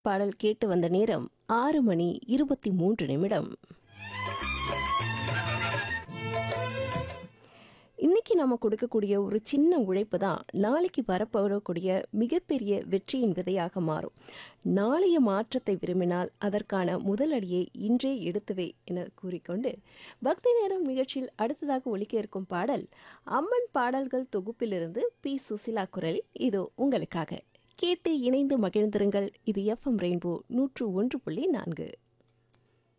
பாடல் கேட்டு வந்த நேரம் ஆறு மணி இருபத்தி மூன்று நிமிடம் இன்னைக்கு நாம கொடுக்கக்கூடிய ஒரு சின்ன உழைப்பு தான் நாளைக்கு வரப்போகக்கூடிய மிகப்பெரிய வெற்றியின் விதையாக மாறும் நாளைய மாற்றத்தை விரும்பினால் அதற்கான முதல் அடியை இன்றே எடுத்துவே என கூறிக்கொண்டு பக்தி நேரம் நிகழ்ச்சியில் அடுத்ததாக ஒலிக்க இருக்கும் பாடல் அம்மன் பாடல்கள் தொகுப்பிலிருந்து பி சுசிலா குரல் இதோ உங்களுக்காக கேட்டு இணைந்து மகிழ்ந்திருங்கள் இது எஃப்எம் ரெயின்போ நூற்று ஒன்று புள்ளி நான்கு